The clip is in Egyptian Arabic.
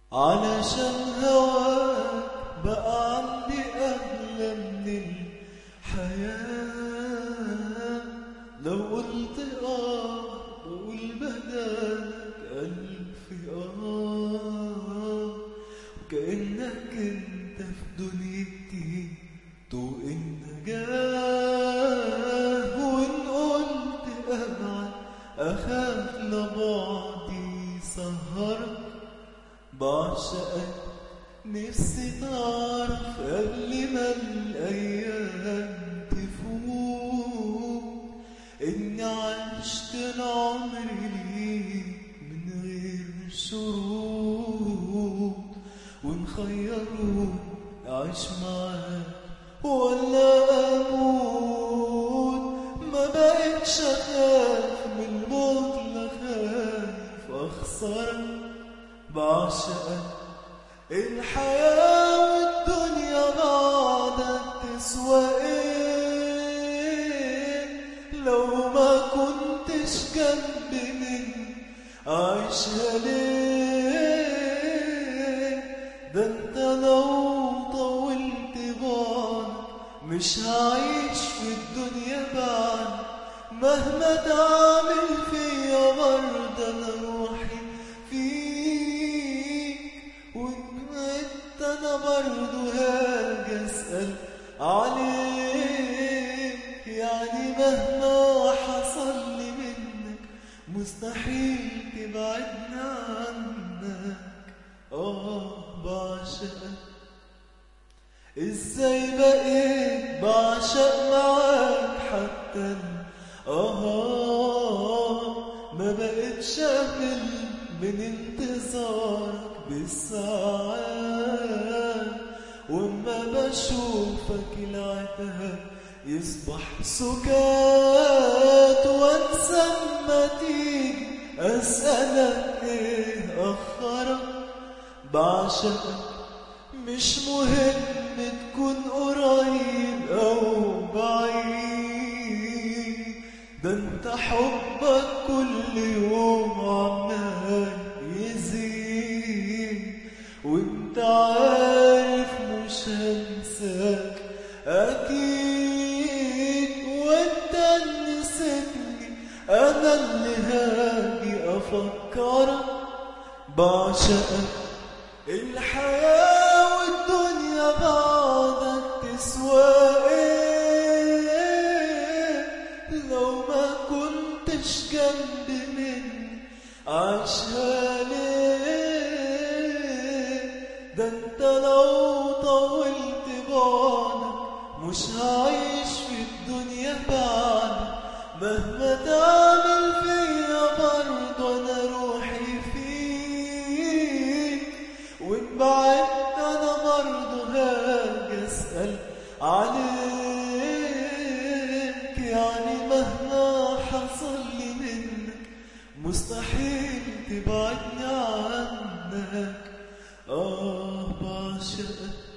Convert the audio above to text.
علشان هواك بقى عندي أغلى من الحياة لو قلت آه بقول بدالك ألف آه كأنك أنت في دنيتي طوق النجاة وإن قلت أبعد أخاف لبعدي سهرك بعشقك نفسي تعرف قبل ما الأيام تفوت إني عشت العمر ليك من غير شروط ونخيروا أعيش معاك ولا أموت ما بقتش أخاف من الموت لا خايف أخسرك بعشقك الحياة والدنيا بعدك تسوى ايه لو ما كنتش جنبي مني عايشها ليه ده انت لو طولت بعدك مش هعيش في الدنيا بعد مهما تعمل فيا برضه انا روحي فيك وانت انا برضه هاجي اسال عليك يعني مهما حصل لي منك مستحيل تبعدني عنك اه بعشقك ازاي بقيت بعشق معاك حتى ال- اه ما بقتش امل من انتظارك بالساعات واما بشوفك العتاب يصبح سكات وانسى اما تيجي اسالك ايه اخرك بعشقك مش مهم تكون قريب او بعيد ده انت حبك كل يوم عمال يزيد وانت عارف مش هنساك اكيد وانت اللي نسيتني انا اللي هاجي افكرك بعشقك الحياة والدنيا بعدك تسوى ايه لو ما كنتش جنبي مني عايشها ليه ده انت لو طولت بعدك مش هعيش في الدنيا بعدك مهما تعمل فيا برضه انا روحي فيك وان بعدت انا برضه هاجي اسال عليك يعني مهما حصل لي منك مستحيل تبعدني عنك اه بعشقك